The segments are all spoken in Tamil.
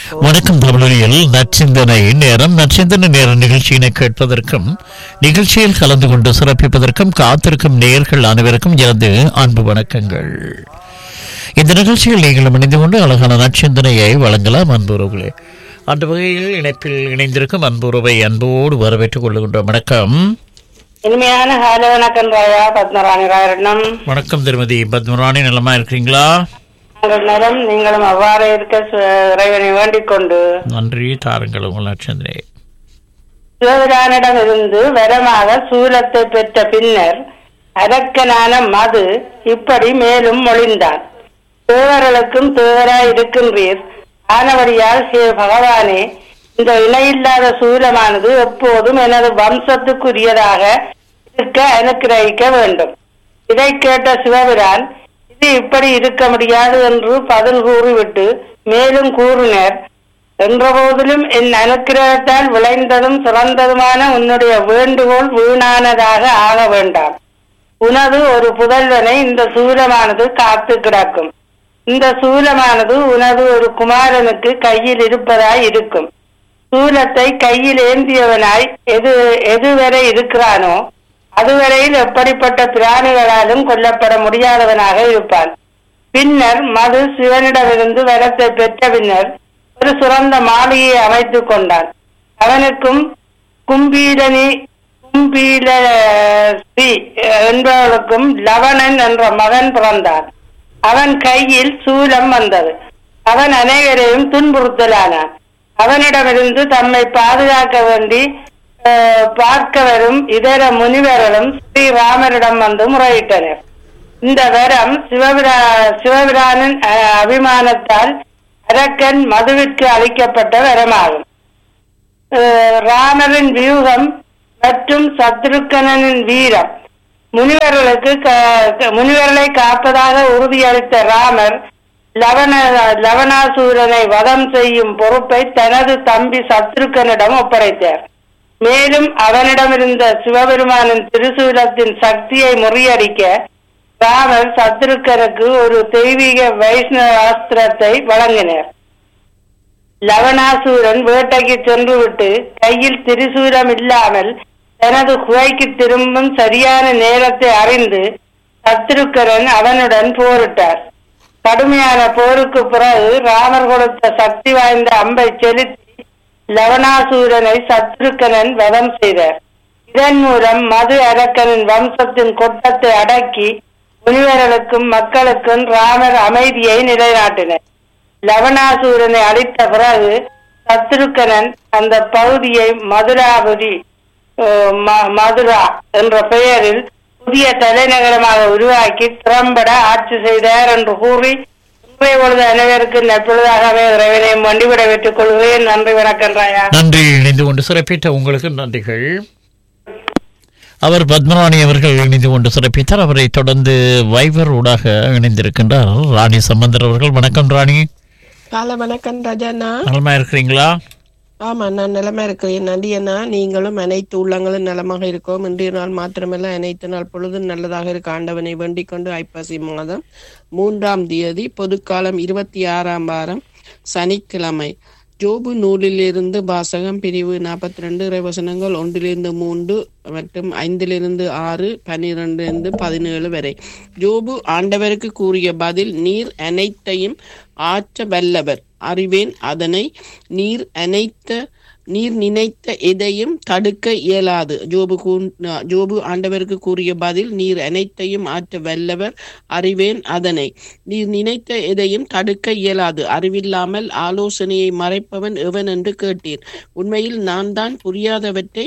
வணக்கம் தமிழில் நச்சிந்தனை நேரம் நச்சிந்தனை நேர நிகழ்ச்சியினை கேட்பதற்கும் நிகழ்ச்சியில் கலந்து கொண்டு சிறப்பிப்பதற்கும் காத்திருக்கும் நேயர்கள் அனைவருக்கும் எனது அன்பு வணக்கங்கள் இந்த நிகழ்ச்சியில் நீங்கள் இணைந்து கொண்டு அழகான நச்சிந்தனையை வழங்கலாம் அன்புறவுகளே அந்த வகையில் இணைப்பில் இணைந்திருக்கும் அன்புறவை அன்போடு வரவேற்றுக் கொள்கின்ற வணக்கம் இனிமையான ஹால வணக்கம் ராயா பத்மராணி ராயரட்னம் வணக்கம் திருமதி பத்மராணி நலமா இருக்கிறீங்களா உங்கள் நலம் நீங்களும் அவ்வாறு இருக்க சு- இறைவனை வேண்டிக் கொண்டு நன்றி தாருங்கள் உங்கள் நச்சிந்தனை சிவபிரானிடமிருந்து வரமாக சூலத்தை பெற்ற பின்னர் அரக்கனான மது இப்படி மேலும் மொழிந்தான் தேவர்களுக்கும் தேவராய் இருக்கின்றீர் ஆனவடியால் ஹே பகவானே இந்த இணையில்லாத சூலமானது எப்போதும் எனது வம்சத்துக்குரியதாக இருக்க அனுக்கிரகிக்க வேண்டும் இதை கேட்ட சிவபிரான் இது இப்படி இருக்க முடியாது என்று பதில் கூறிவிட்டு மேலும் கூறினர் என்றபோதிலும் என் அனுக்கிரகத்தால் விளைந்ததும் சிறந்ததுமான உன்னுடைய வேண்டுகோள் வீணானதாக ஆக வேண்டாம் உனது ஒரு புதல்வனை இந்த சூலமானது காத்து கிடக்கும் இந்த சூலமானது உனது ஒரு குமாரனுக்கு கையில் இருப்பதாய் இருக்கும் சூலத்தை கையில் ஏந்தியவனாய் எது எதுவரை இருக்கிறானோ அதுவரையில் எப்படிப்பட்ட பிராணிகளாலும் கொல்லப்பட முடியாதவனாக இருப்பான் பின்னர் மது சிவனிடமிருந்து வரத்தை பெற்ற பின்னர் ஒரு சிறந்த மாளிகையை அமைத்துக் கொண்டான் அவனுக்கும் கும்பீலனி கும்பீல ஸ்ரீ என்பவளுக்கும் லவணன் என்ற மகன் பிறந்தான் அவன் கையில் சூலம் வந்தது அவன் அனைவரையும் துன்புறுத்தலானான் அவனிடமிருந்து தம்மை பாதுகாக்க வேண்டி அஹ், பார்க்க வரும் இதர முனிவர்களும் ஸ்ரீராமரிடம் வந்து முறையிட்டனர் இந்த வரம் சிவபிரா சிவபிரானின் அஹ், அபிமானத்தால் அரக்கன் மதுவிற்கு அளிக்கப்பட்ட வரமாகும் அஹ், ராமரின் வியூகம் மற்றும் சத்ருக்கனின் வீரம் முனிவர்களுக்கு க- க- முனிவர்களை காப்பதாக உறுதியளித்த ராமர் லவண லவணாசூரனை வதம் செய்யும் பொறுப்பை தனது தம்பி சத்ருக்கனிடம் ஒப்படைத்தார் மேலும் அவனிடமிருந்த சிவபெருமானின் திருசூலத்தின் சக்தியை முறியடிக்க ராமர் சத்ருக்கனுக்கு ஒரு தெய்வீக வைஷ்ணவ அஸ்திரத்தை வழங்கினர் லவணாசூரன் வேட்டைக்கு சென்றுவிட்டு கையில் திரிசூலம் இல்லாமல் தனது குகைக்கு திரும்பும் சரியான நேரத்தை அறிந்து சத்ருக்கரன் அவனுடன் போரிட்டார் கடுமையான போருக்கு பிறகு ராமர் கொடுத்த சக்தி வாய்ந்த அம்பை செலுத்தி லவணாசூரனை சத்ருக்கனன் வதம் செய்தார் இதன் மூலம் மது அரக்கனின் வம்சத்தின் கொட்டத்தை அடக்கி முனிவர்களுக்கும் மக்களுக்கும் ராமர் அமைதியை நிலைநாட்டினர் லவணாசூரனை அழித்த பிறகு சத்ருக்கனன் அந்த பகுதியை மதுராபுரி அஹ், ம- மதுரா என்ற பெயரில் புதிய தலைநகரமாக உருவாக்கி திறம்பட ஆட்சி செய்தார் என்று கூறி இன்றைய பொழுது அனைவருக்கும் நற்பொழுதாகவே இறைவனை வண்டிவிட பெற்றுக் கொள்கிறேன் நன்றி வணக்கம் ராயா நன்றி இணைந்து கொண்டு சிறப்பித்த உங்களுக்கு நன்றிகள் அவர் பத்மராணி அவர்கள் இணைந்து கொண்டு சிறப்பித்தார் அவரை தொடர்ந்து வைவர் ஊடாக இணைந்திருக்கின்றார் ராணி சம்பந்தர் அவர்கள் வணக்கம் ராணி காலை வணக்கம் ராஜாண்ணா நலமா இருக்கிறீங்களா ஆமா நான் நிலமா இருக்கிறேன் நன்றி அண்ணா நீங்களும் அனைத்து உள்ளங்களும் நலமாக இருக்கோம் இன்றைய நாள் மாத்திரமல்ல அனைத்து நாள் பொழுதும் நல்லதாக இருக்க ஆண்டவனை வேண்டிக் கொண்டு ஐப்பசி மாதம் மூன்றாம் தேதி பொதுக்காலம் இருபத்தி ஆறாம் வாரம் சனிக்கிழமை ஜோபு நூலிலிருந்து வாசகம் பிரிவு நாற்பத்தி ரெண்டு இறைவசனங்கள் ஒன்றிலிருந்து மூன்று மற்றும் ஐந்திலிருந்து ஆறு பன்னிரண்டிலிருந்து பதினேழு வரை ஜோபு ஆண்டவருக்கு கூறிய பதில் நீர் அனைத்தையும் ஆற்ற வல்லவர் அறிவேன் அதனை நீர் அனைத்த நீர் நினைத்த எதையும் தடுக்க இயலாது ஜோபு கூ- ஜோபு ஆண்டவருக்கு கூறிய பதில் நீர் அனைத்தையும் ஆற்ற வல்லவர் அறிவேன் அதனை நீர் நினைத்த எதையும் தடுக்க இயலாது அறிவில்லாமல் ஆலோசனையை மறைப்பவன் எவன் என்று கேட்டீர் உண்மையில் நான் தான் புரியாதவற்றை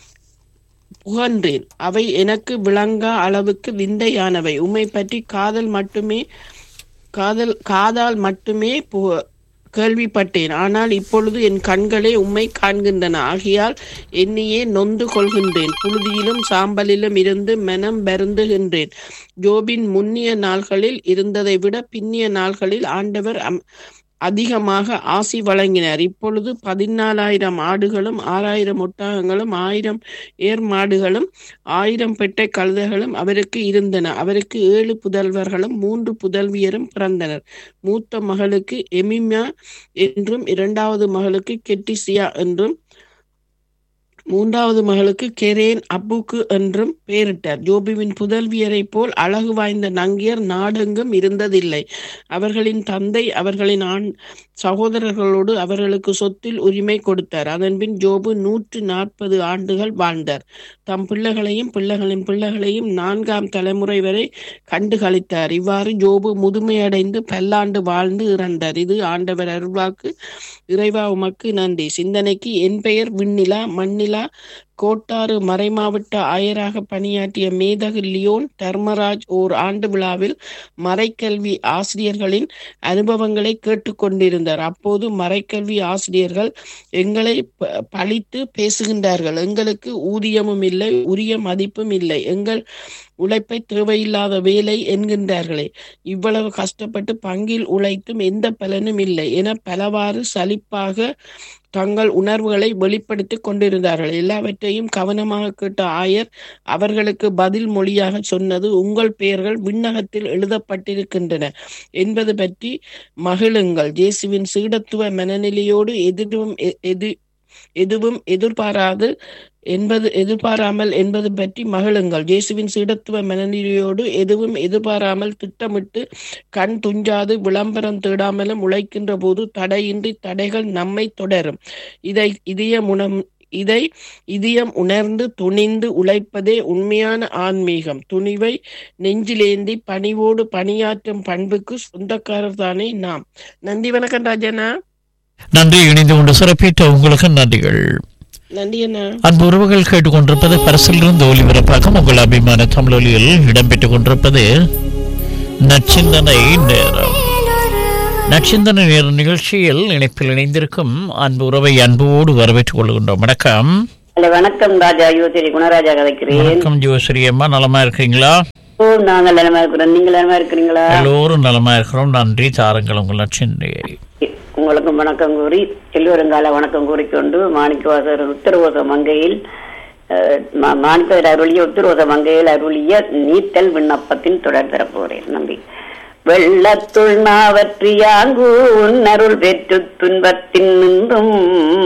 புகன்றேன் அவை எனக்கு விளங்கா அளவுக்கு விந்தையானவை உம்மை பற்றி காதல் மட்டுமே காதல் காதால் மட்டுமே பு- கேள்விப்பட்டேன் ஆனால் இப்பொழுது என் கண்களே உம்மை காண்கின்றன ஆகையால் என்னையே நொந்து கொள்கின்றேன் புழுதியிலும் சாம்பலிலும் இருந்து மனம் வருந்துகின்றேன் ஜோபின் முன்னிய நாள்களில் இருந்ததை விட பின்னிய நாள்களில் ஆண்டவர் அம்- அதிகமாக ஆசி வழங்கினார் இப்பொழுது பதினாலாயிரம் ஆடுகளும் ஆறாயிரம் ஒட்டகங்களும் ஆயிரம் ஏர் மாடுகளும் ஆயிரம் பெட்டை கழுதைகளும் அவருக்கு இருந்தன அவருக்கு ஏழு புதல்வர்களும் மூன்று புதல்வியரும் பிறந்தனர் மூத்த மகளுக்கு எமிமா என்றும் இரண்டாவது மகளுக்கு கெட்டிசியா என்றும் மூன்றாவது மகளுக்கு கெரேன் அப்புக்கு என்றும் பெயரிட்டார் ஜோபுவின் புதல்வியரைப் போல் அழகு வாய்ந்த நங்கியர் நாடெங்கும் இருந்ததில்லை அவர்களின் தந்தை அவர்களின் ஆண் சகோதரர்களோடு அவர்களுக்கு சொத்தில் உரிமை கொடுத்தார் அதன்பின் ஜோபு நூற்று நாற்பது ஆண்டுகள் வாழ்ந்தார் தம் பிள்ளைகளையும் பிள்ளைகளின் பிள்ளைகளையும் நான்காம் தலைமுறை வரை கண்டு களித்தார் இவ்வாறு ஜோபு முதுமையடைந்து பல்லாண்டு வாழ்ந்து இறந்தார் இது ஆண்டவர் அருள்வாக்கு இறைவா உமக்கு நன்றி சிந்தனைக்கு என் பெயர் விண்ணிலா மண்ணிலா கோட்டாறு மறைமாவட்ட ஆயராக பணியாற்றிய மேதகு லியோன் தர்மராஜ் ஓர் ஆண்டு விழாவில் மறைக்கல்வி ஆசிரியர்களின் அனுபவங்களை கேட்டுக்கொண்டிருந்தார் அப்போது மறைக்கல்வி ஆசிரியர்கள் எங்களை ப- பழித்து பேசுகின்றார்கள் எங்களுக்கு ஊதியமும் இல்லை உரிய மதிப்பும் இல்லை எங்கள் உழைப்பை தேவையில்லாத வேலை என்கின்றார்களே இவ்வளவு கஷ்டப்பட்டு பங்கில் உழைத்தும் எந்த பலனும் இல்லை என பலவாறு சலிப்பாக தங்கள் உணர்வுகளை வெளிப்படுத்திக் கொண்டிருந்தார்கள் எல்லாவற்றையும் கவனமாக கேட்ட ஆயர் அவர்களுக்கு பதில் மொழியாக சொன்னது உங்கள் பெயர்கள் விண்ணகத்தில் எழுதப்பட்டிருக்கின்றன என்பது பற்றி மகிழுங்கள் இயேசுவின் சீடத்துவ மனநிலையோடு எதிரும் எ- எது எதுவும் எதிர்பாராது என்பது எதிர்பாராமல் என்பது பற்றி மகிழுங்கள் இயேசுவின் சீடத்துவ மனநிலையோடு எதுவும் எதிர்பாராமல் திட்டமிட்டு கண் துஞ்சாது விளம்பரம் தேடாமலும் உழைக்கின்ற போது தடையின்றி தடைகள் நம்மை தொடரும் இதை இதய முனம் இதை இதயம் உணர்ந்து துணிந்து உழைப்பதே உண்மையான ஆன்மீகம் துணிவை நெஞ்சிலேந்தி பணிவோடு பணியாற்றும் பண்புக்கு சொந்தக்காரர் தானே நாம் நன்றி வணக்கம் ராஜனா நன்றி இணைந்து கொண்டு சிறப்பித்த உங்களுக்கு நன்றிகள் நன்றி அண்ணா அன்பு உறவுகள் கேட்டுக்கொண்டிருப்பது பரிசிலிருந்து ஒளிபரப்பாகும் உங்கள் அபிமான தமிழொலியில் இடம்பெற்றுக் கொண்டிருப்பது நச்சிந்தனை நேரம் நச்சிந்தனை நேர நிகழ்ச்சியில் இணைப்பில் இணைந்திருக்கும் அன்பு உறவை அன்போடு வரவேற்றுக் கொள்கின்றோம் வணக்கம் ஹலோ வணக்கம் ராஜா யோசரி குணராஜா கதைக்கிறேன் வணக்கம் ஜோஸ்ரீ அம்மா நலமா இருக்கீங்களா ஓ நாங்கள் நலமா இருக்கிறோம் நீங்க நலமா இருக்கிறீங்களா எல்லோரும் நலமா இருக்கிறோம் நன்றி தாருங்கள் உங்கள் நச்சிந்தனை உங்களுக்கும் வணக்கம் கூறி எல்லோரும் கால வணக்கம் கூறிக்கொண்டு மாணிக்கவாசர் உத்தரவோச மங்கையில் அஹ், மா- மாணிக்கவாசர் அருளிய உத்தரவோச மங்கையில் அருளிய நீத்தல் விண்ணப்பத்தின் தொடர் தரப்போறேன் நம்பி வெள்ளத்துள் நாவற்றியாங்கு உன் அருள் பெற்று துன்பத்தின் நின்றும்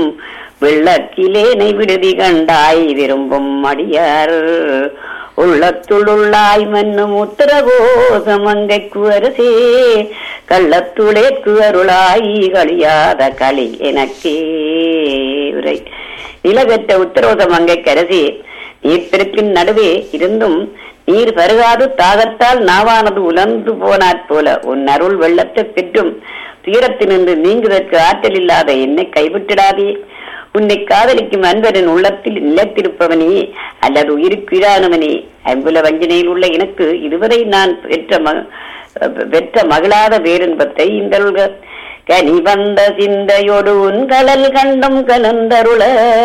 வெள்ளக்கிலேனை விடுதி கண்டாய் விரும்பும் அடியார் உள்ளத்துள் உள்ளாய் மன்னும் உத்தரகோசமங்கைக்கு அரசே கள்ளத்துளேக்கு அருளாய் களியாத களி எனக்கே உரை நிலவெற்ற உத்தரவோத மங்கைக்கரசி நீர்ப்பெருக்கின் நடுவே இருந்தும் நீர் பருகாது தாகத்தால் நாவானது உலர்ந்து போனாற் போல உன் அருள் வெள்ளத்தை பெற்றும் துயரத்தினின்று நீங்குவதற்கு ஆற்றல் இல்லாத என்னை கைவிட்டிடாதே உன்னை காதலிக்கும் அன்பரின் உள்ளத்தில் நிலைத்திருப்பவனே அல்லது உயிருக்குயிரானவனே அன்புல வஞ்சனையில் உள்ள எனக்கு இதுவரை நான் பெற்ற ம- பெற்ற மகிழாத பேரின்பத்தை இந்த கனி வந்த சிந்தையோடு உன் கடல் கண்டம் கலந்தருள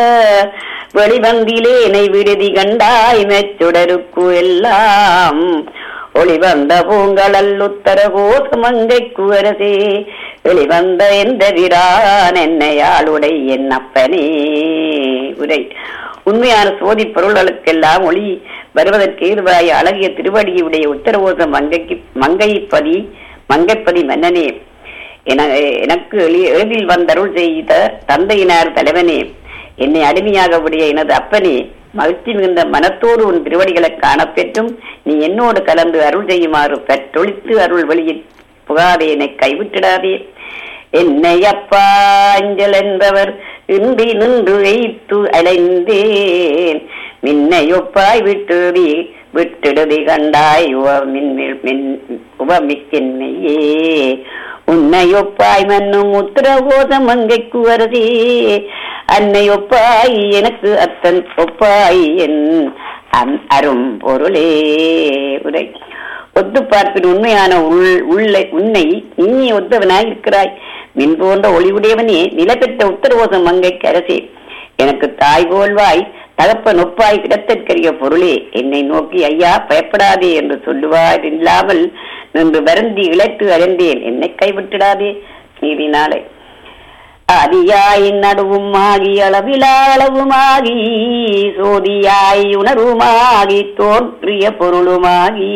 வெளிவந்திலேனை விடுதி கண்டாய் மெச்சுடருக்கு எல்லாம் ஒளிவந்த பூங்கடல் உத்தர கோசமங்கைக்கு அரசே வெளிவந்த எந்த விரான் என்னையாளுடை என் அப்பனே உரை உண்மையான சோதி பொருள்களுக்கெல்லாம் ஒளி வருவதற்கு ஏதுவாய் அழகிய திருவடியுடைய உத்தரவோச மங்கைக்கு மங்கைப்பதி மங்கைப்பதி மன்னனே என- எனக்கு எளி- எளிதில் வந்தருள் செய்த தந்தையினார் தலைவனே என்னை அடிமையாக உடைய எனது அப்பனே மகிழ்ச்சி மிகுந்த மனத்தோடு உன் திருவடிகளை காணப்பெற்றும் நீ என்னோடு கலந்து அருள் செய்யுமாறு பெற்றொழித்து அருள் வெளியில் புகாதே என்னை கைவிட்டிடாதே என்னை அப்பா அஞ்சல் என்பவர் இன்றி நின்று வைத்து அலைந்தேன் மின்னையொப்பாய் விட்டுதி விட்டிடுதி கண்டாய் உவமின்மில் மின் உவமிக்கின்மையே உன்னையொப்பாய் மன்னும் உத்தரகோத மங்கைக்கு வருதே அன்னையொப்பாய் எனக்கு அத்தன் ஒப்பாய் என் அன் அரும் பொருளே உரை ஒத்து பார்ப்பின் உண்மையான உள் உள்ளை உன்னை நீ ஒத்தவனாய் இருக்கிறாய் மின் போன்ற ஒளிவுடையவனே நிலப்பெற்ற உத்தரவோசம் மங்கைக்கு அரசே எனக்கு தாய் போல்வாய் தகப்ப நொப்பாய் கிடத்தற்கரிய பொருளே என்னை நோக்கி ஐயா பயப்படாதே என்று சொல்லுவார் இல்லாமல் நின்று வருந்தி இழைத்து அடைந்தேன் என்னை கைவிட்டிடாதே நீரினாலே ஆதியாய் நடுவும் ஆகி அளவிலா அளவுமாகி சோதியாய் உணர்வுமாகி தோன்றிய பொருளுமாகி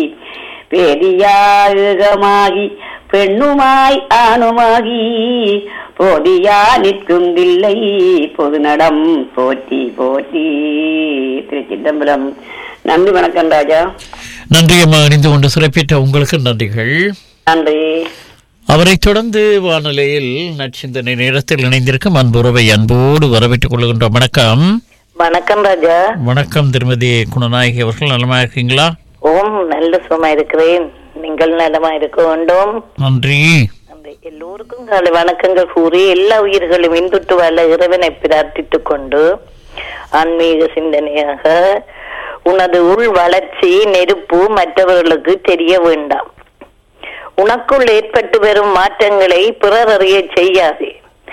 பேதியாயுகமாகி பெண்ணுமாய் ஆணுமாகி போதியா நிற்கும் தில்லை பொது நடம் போற்றி போற்றி திருச்சிதம்பரம் நன்றி வணக்கம் ராஜா நன்றி அம்மா இணைந்து கொண்டு சிறப்பித்த உங்களுக்கு நன்றிகள் நன்றி அவரைத் தொடர்ந்து வானிலையில் நச்சிந்தனை நேரத்தில் இணைந்திருக்கும் அன்புறவை அன்போடு வரவேற்றுக் கொள்கின்றோம் வணக்கம் வணக்கம் ராஜா வணக்கம் திருமதி குணநாயகி அவர்கள் நலமா இருக்கீங்களா ஓம் நல்ல சுகமா இருக்கிறேன் நீங்கள் நலமா இருக்க வேண்டும் நன்றி நன்றி. எல்லோருக்கும் காலை வணக்கங்கள் கூறி எல்லா உயிர்களும் இன்புற்று வாழ இறைவனை பிரார்த்தித்துக் கொண்டு ஆன்மீக சிந்தனையாக உனது உள் வளர்ச்சி நெருப்பு மற்றவர்களுக்கு தெரிய வேண்டாம் உனக்குள் ஏற்பட்டு வரும் மாற்றங்களை பிறர் அறிய செய்யாதே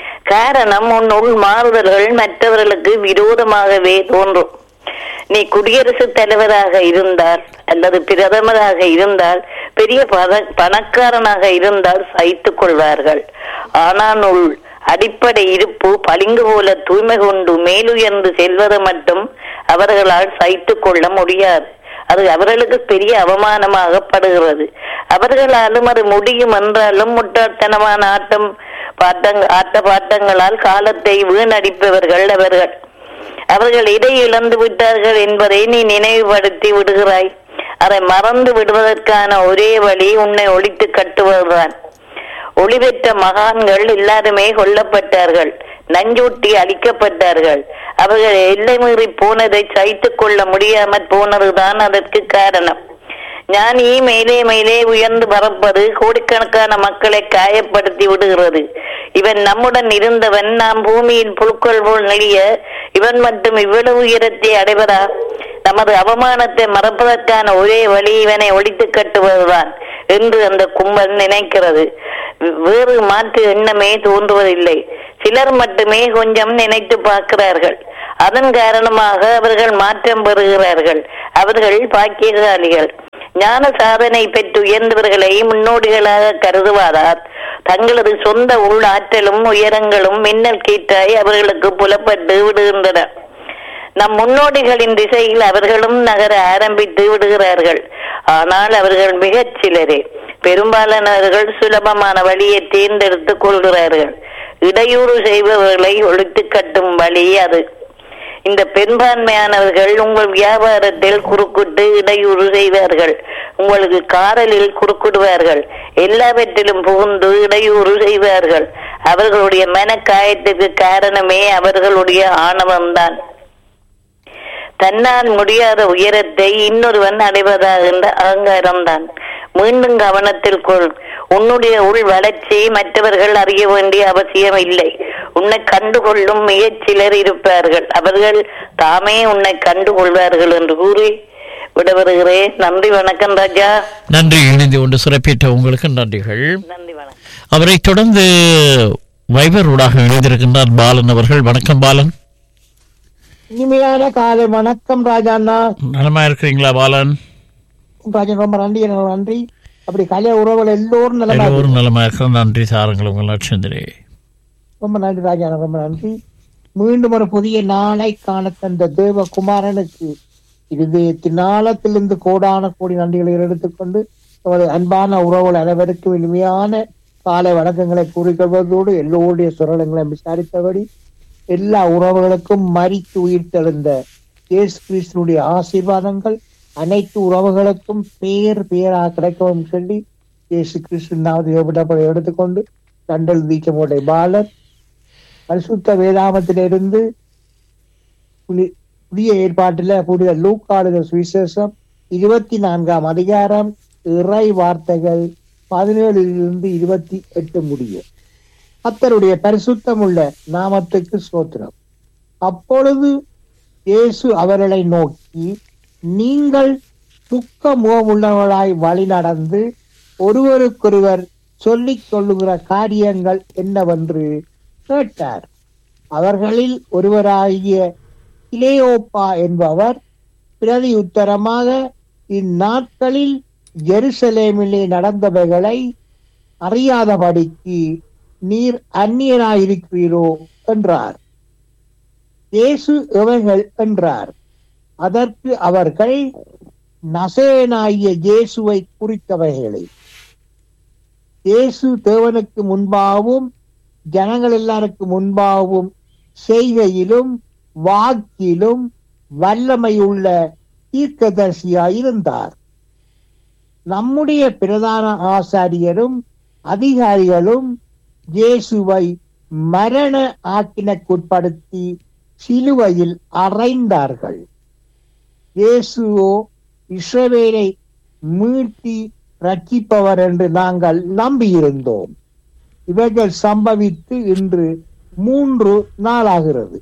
காரணம் உன் உள் மாறுதல்கள் மற்றவர்களுக்கு விரோதமாகவே தோன்றும் நீ குடியரசுத் தலைவராக இருந்தால் அல்லது பிரதமராக இருந்தால் பெரிய பத பணக்காரனாக இருந்தால் சகித்துக் கொள்வார்கள் ஆனால் உள் அடிப்படை இருப்பு பளிங்கு போல தூய்மை கொண்டு மேலுயர்ந்து செல்வது மட்டும் அவர்களால் சகித்துக் கொள்ள முடியாது அது அவர்களுக்கு பெரிய அவமானமாகப்படுகிறது அவர்களாலும் அது முடியும் என்றாலும் முட்டாள்தனமான ஆட்டம் பாட்டங் ஆட்ட பாட்டங்களால் காலத்தை வீணடிப்பவர்கள் அவர்கள் அவர்கள் இதை இழந்து விட்டார்கள் என்பதை நீ நினைவுபடுத்தி விடுகிறாய் அதை மறந்து விடுவதற்கான ஒரே வழி உன்னை ஒழித்து கட்டுவதுதான் ஒளி பெற்ற மகான்கள் எல்லாருமே கொல்லப்பட்டார்கள் நஞ்சூட்டி அழிக்கப்பட்டார்கள் அவர்கள் எல்லை மீறி போனதை சகித்துக் கொள்ள முடியாமற் போனதுதான் அதற்கு காரணம் ஞானி மேலே மேலே உயர்ந்து பறப்பது கோடிக்கணக்கான மக்களை காயப்படுத்தி விடுகிறது இவன் நம்முடன் இருந்தவன் நாம் பூமியில் புழுக்கள் போல் நெளிய இவன் மட்டும் இவ்வளவு உயரத்தை அடைவதா நமது அவமானத்தை மறப்பதற்கான ஒரே வழி இவனை ஒழித்து கட்டுவதுதான் என்று அந்த கும்பல் நினைக்கிறது வேறு மாற்று எண்ணமே தோன்றுவதில்லை சிலர் மட்டுமே கொஞ்சம் நினைத்து பார்க்கிறார்கள் அதன் காரணமாக அவர்கள் மாற்றம் பெறுகிறார்கள் அவர்கள் பாக்கியசாலிகள் ஞான சாதனை பெற்று உயர்ந்தவர்களை முன்னோடிகளாக கருதுவாதார் தங்களது சொந்த உள் ஆற்றலும் உயரங்களும் மின்னல் கீற்றாய் அவர்களுக்கு புலப்பட்டு விடுகின்றன நம் முன்னோடிகளின் திசையில் அவர்களும் நகர ஆரம்பித்து விடுகிறார்கள் ஆனால் அவர்கள் மிகச் சிலரே பெரும்பாலானவர்கள் சுலபமான வழியை தேர்ந்தெடுத்துக் கொள்கிறார்கள் இடையூறு செய்பவர்களை ஒழித்து கட்டும் வழி அது இந்த பெரும்பான்மையானவர்கள் உங்கள் வியாபாரத்தில் குறுக்கிட்டு இடையூறு செய்வார்கள் உங்களுக்கு காதலில் குறுக்கிடுவார்கள் எல்லாவற்றிலும் புகுந்து இடையூறு செய்வார்கள் அவர்களுடைய மனக்காயத்துக்கு காரணமே அவர்களுடைய ஆணவம்தான் தன்னால் முடியாத உயரத்தை இன்னொருவன் அடைவதாகின்ற அகங்காரம்தான் மீண்டும் கவனத்தில் கொள் உன்னுடைய உள் வளர்ச்சி மற்றவர்கள் அறிய வேண்டிய அவசியம் இல்லை உன்னை கண்டுகொள்ளும் மிகச் சிலர் இருப்பார்கள் அவர்கள் தாமே உன்னை கண்டுகொள்வார்கள் என்று கூறி விடவருகிறேன் நன்றி வணக்கம் ராஜா நன்றி இணைந்து கொண்டு சிறப்பித்த உங்களுக்கு நன்றிகள் நன்றி வணக்கம் அவரைத் தொடர்ந்து வைபர் ஊடாக இணைந்திருக்கின்றார் பாலன் அவர்கள் வணக்கம் பாலன் இனிமையான காலை வணக்கம் ராஜாண்ணா நலமா இருக்கிறீங்களா பாலன் ராஜன் ரொம்ப நன்றி எனக்கு நன்றி அப்படி கலை உறவுகள் எல்லோரும் நல்லா எல்லோரும் நலமா இருக்கிற நன்றி சாருங்கள் உங்கள் லட்சந்திரே ரொம்ப நன்றி ராஜா ரொம்ப நன்றி மீண்டும் ஒரு புதிய நாளை காண தந்த தேவகுமாரனுக்கு இருதயத்தின் ஆழத்திலிருந்து கோடான கோடி நன்றிகளை எடுத்துக்கொண்டு அவரது அன்பான உறவுகள் அனைவருக்கும் இனிமையான காலை வணக்கங்களை கூறிக்கொள்வதோடு எல்லோருடைய சுரலங்களை விசாரித்தபடி எல்லா உறவுகளுக்கும் மறித்து உயிர் தெழுந்த இயேசு கிறிஸ்துடைய ஆசீர்வாதங்கள் அனைத்து உறவுகளுக்கும் பேர் பேராக கிடைக்கவும் சொல்லி இயேசு கிறிஸ்துனாவது விடப்பட எடுத்துக்கொண்டு தண்டல் வீச்சமுடைய பாலர் பரிசுத்த வேதாமத்திலிருந்து புலி- புதிய ஏற்பாட்டில் புனித லூக்காடுத சுவிசேஷம் இருபத்தி நான்காம் அதிகாரம் இறை வார்த்தைகள் பதினேழிலிருந்து இருபத்தி எட்டு முடியும் கர்த்தருடைய பரிசுத்தமுள்ள நாமத்துக்கு ஸ்தோத்திரம் அப்பொழுது இயேசு அவர்களை நோக்கி நீங்கள் துக்க முகமுள்ளவர்களாய் வழி நடந்து ஒருவருக்கொருவர் சொல்லிக் கொள்ளுகிற காரியங்கள் என்னவென்று கேட்டார் அவர்களில் ஒருவராகிய இலேயோப்பா என்பவர் பிரதி உத்தரமாக இந்நாட்களில் ஜெருசலேமிலே நடந்தவைகளை அறியாதபடிக்கு நீர் அந்நியராயிருக்கிறீரோ என்றார் இயேசு எவைகள் என்றார் அதற்கு அவர்கள் நசேனாகிய இயேசுவை குறித்தவைகளை இயேசு தேவனுக்கு முன்பாகவும் ஜனங்கள் எல்லாருக்கு முன்பாகவும் செய்கையிலும் வாக்கிலும் வல்லமையுள்ள தீர்க்கதரிசியாயிருந்தார் நம்முடைய பிரதான ஆசாரியரும் அதிகாரிகளும் இயேசுவை மரண ஆக்கினக்குட்படுத்தி சிலுவையில் அறைந்தார்கள் இயேசுவோ இஸ்ரவேலை மீட்டி ரட்சிப்பவர் என்று நாங்கள் நம்பியிருந்தோம் இவைகள் சம்பவித்து இன்று மூன்று நாளாகிறது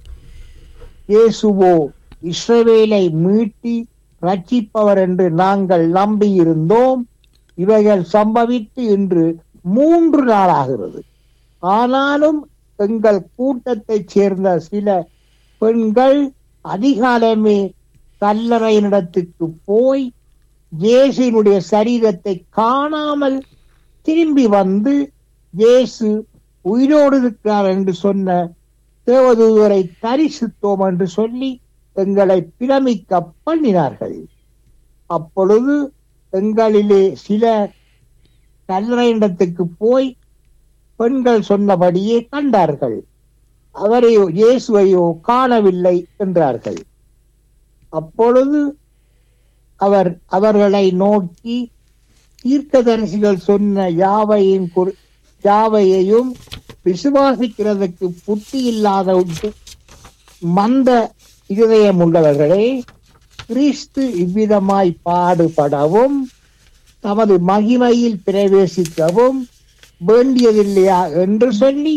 இயேசுவோ இஸ்ரவேலை மீட்டி ரட்சிப்பவர் என்று நாங்கள் நம்பியிருந்தோம் இவைகள் சம்பவித்து இன்று மூன்று நாளாகிறது ஆனாலும் எங்கள் கூட்டத்தைச் சேர்ந்த சில பெண்கள் அதிகாலமே கல்லறையினிடத்துக்கு போய் இயேசுனுடைய சரீரத்தை காணாமல் திரும்பி வந்து இயேசு உயிரோடு இருக்கிறார் என்று சொன்ன தேவதூதரை தரிசித்தோம் என்று சொல்லி எங்களை பிரமிக்க பண்ணினார்கள் அப்பொழுது எங்களிலே சில கல்லறையிடத்துக்கு போய் பெண்கள் சொன்னபடியே கண்டார்கள் அவரையோ இயேசுவையோ காணவில்லை என்றார்கள் அப்பொழுது அவர் அவர்களை நோக்கி தீர்க்கதரிசிகள் சொன்ன யாவையின் குறி- யாவையையும் விசுவாசிக்கிறதுக்கு புத்தி இல்லாத உட்டு- மந்த இருதயம் உள்ளவர்களே கிறிஸ்து இவ்விதமாய் பாடுபடவும் தமது மகிமையில் பிரவேசிக்கவும் வேண்டியதில்லையா என்று சொல்லி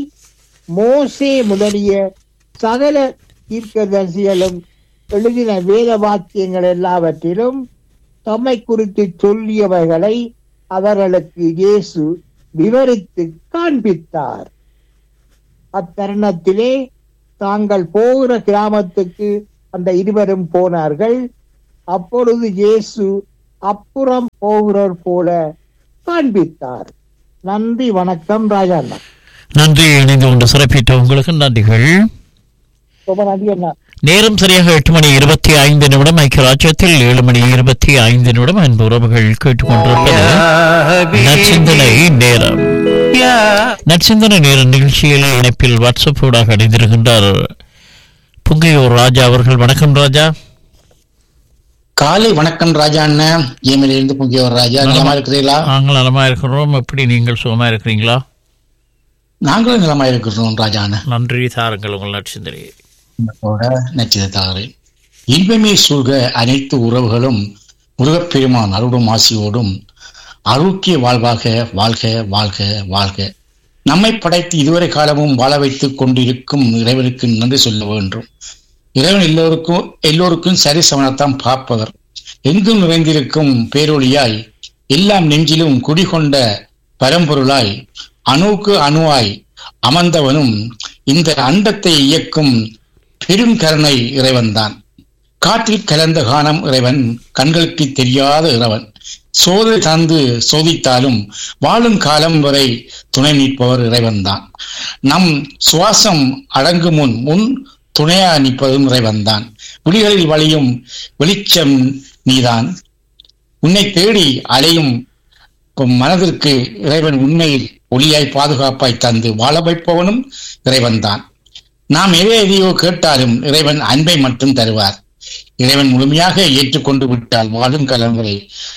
மோசே முதலிய சகல தீர்க்கதரிசிகளும் எழுதின வேத வாக்கியங்கள் எல்லாவற்றிலும் தம்மை குறித்து சொல்லியவைகளை அவர்களுக்கு இயேசு விவரித்து காண்பித்தார் அத்தருணத்திலே தாங்கள் போகிற கிராமத்துக்கு அந்த இருவரும் போனார்கள் அப்பொழுது இயேசு அப்புறம் போகிறவர் போல காண்பித்தார் நன்றி வணக்கம் ராஜாண்ணா நன்றி இணைந்து கொண்டு சிறப்பித்த உங்களுக்கு நன்றிகள் ரொம்ப நன்றி அண்ணா நேரம் சரியாக எட்டு மணி இருபத்தி ஐந்து நிமிடம் ஐக்கிய ராஜ்யத்தில் ஏழு மணி இருபத்தி ஐந்து நிமிடம் அன்பு உறவுகள் கேட்டுக்கொண்டிருப்பது நற்சிந்தனை நேரம் நற்சிந்தனை நேர நிகழ்ச்சியில் இணைப்பில் வாட்ஸ்அப் ஊடாக இணைந்திருக்கின்றார் புங்கையூர் ராஜா அவர்கள் வணக்கம் ராஜா காலை வணக்கம் ராஜா அண்ணன் ஏமிலிருந்து புங்கியவர் ராஜா நலமா இருக்கிறீங்களா நாங்கள் நலமா இருக்கிறோம் எப்படி நீங்கள் சுகமா இருக்கிறீங்களா நாங்களும் நலமா இருக்கிறோம் ராஜா அண்ணன் நன்றி தாருங்கள் உங்கள் நற்சிந்தனை உங்களோட நச்சிதாரே இன்பமே சூழ்க அனைத்து உறவுகளும் முருகப்பெருமான் அருளும் ஆசியோடும் ஆரோக்கிய வாழ்வாக வாழ்க வாழ்க வாழ்க நம்மை படைத்து இதுவரை காலமும் வாழ வைத்துக் கொண்டிருக்கும் இறைவனுக்கு நன்றி சொல்ல வேண்டும் இறைவன் எல்லோருக்கும் எல்லோருக்கும் சரி சமணத்தான் பார்ப்பவர் எங்கும் நிறைந்திருக்கும் பேரொளியாய் எல்லாம் நெஞ்சிலும் குடிகொண்ட பரம்பொருளாய் அணுவுக்கு அணுவாய் அமர்ந்தவனும் இந்த அண்டத்தை இயக்கும் பெரும் கருணை இறைவன்தான் காற்றில் கலந்த காணம் இறைவன் கண்களுக்கு தெரியாத இறைவன் சோதனை தந்து சோதித்தாலும் வாழும் காலம் வரை துணை நிற்பவர் இறைவன்தான் நம் சுவாசம் அடங்கும் முன் முன் துணையா நிற்பதும் இறைவன்தான் விழிகளில் வழியும் வெளிச்சம் நீதான் உன்னை தேடி அலையும் மனதிற்கு இறைவன் உண்மையில் ஒளியாய் பாதுகாப்பாய் தந்து வாழ வைப்பவனும் இறைவன்தான் நாம் எதை எதையோ கேட்டாலும் இறைவன் அன்பை மட்டும் தருவார் இறைவன் முழுமையாக ஏற்றுக்கொண்டு விட்டால் வாழும் கலங்களை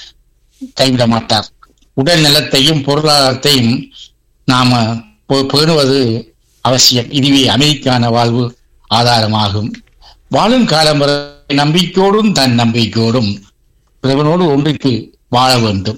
கைவிட மாட்டார் உடல் நலத்தையும் பொருளாதாரத்தையும் நாம பே- பேணுவது அவசியம் இதுவே அமைதிக்கான வாழ்வு ஆதாரமாகும் வாழும் காலம் வரை நம்பிக்கையோடும் தன் நம்பிக்கையோடும் இறைவனோடு ஒன்றித்து வாழ வேண்டும்